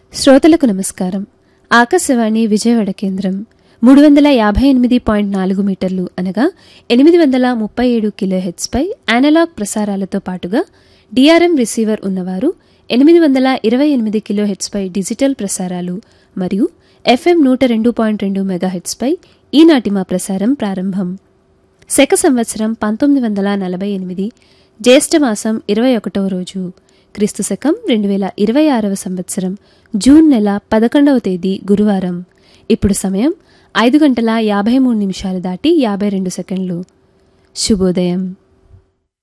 శ్రోతలకు నమస్కారం ఆకాశవాణి విజయవాడ కేంద్రం మూడు వందల యాభై ఎనిమిది పాయింట్ నాలుగు మీటర్లు అనగా ఎనిమిది వందల ముప్పై ఏడు కిలోహెట్స్పై యానలాగ్ ప్రసారాలతో పాటుగా డిఆర్ఎం రిసీవర్ ఉన్నవారు ఎనిమిది వందల ఇరవై ఎనిమిది కిలోహెట్స్పై డిజిటల్ ప్రసారాలు మరియు ఎఫ్ఎం నూట రెండు పాయింట్ రెండు మెగాహెట్స్పై ఈనాటి మా ప్రసారం ప్రారంభం శక సంవత్సరం పంతొమ్మిది వందల నలభై ఎనిమిది జ్యేష్ఠమాసం ఇరవై ఒకటవ రోజు క్రీస్తు శకం రెండు వేల ఇరవై ఆరవ సంవత్సరం జూన్ నెల పదకొండవ తేదీ గురువారం ఇప్పుడు సమయం ఐదు గంటల యాభై మూడు నిమిషాలు దాటి యాభై రెండు సెకండ్లు శుభోదయం